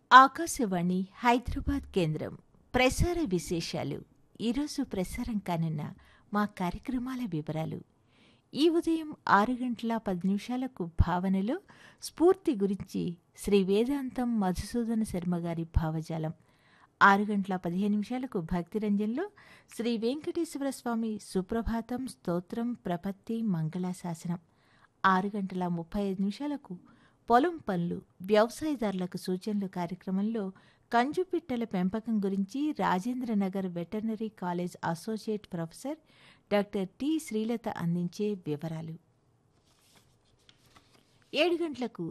ఆకాశవాణి హైదరాబాద్ కేంద్రం ప్రసార విశేషాలు ఈరోజు ప్రసారం కానున్న మా కార్యక్రమాల వివరాలు ఈ ఉదయం ఆరు గంటల పది నిమిషాలకు భావనలో స్ఫూర్తి గురించి శ్రీ వేదాంతం మధుసూదన శర్మ గారి భావజాలం ఆరు గంటల పదిహేను నిమిషాలకు భక్తిరంజన్లో శ్రీ వెంకటేశ్వర స్వామి సుప్రభాతం స్తోత్రం ప్రపత్తి మంగళాశాసనం ఆరు గంటల ముప్పై ఐదు నిమిషాలకు పొలం పనులు వ్యవసాయదారులకు సూచనలు కార్యక్రమంలో కంజుపిట్టల పెంపకం గురించి Rajendranagar veterinary college associate professor doctor T Srilatha అందించే వివరాలు ఏడు గంటలకు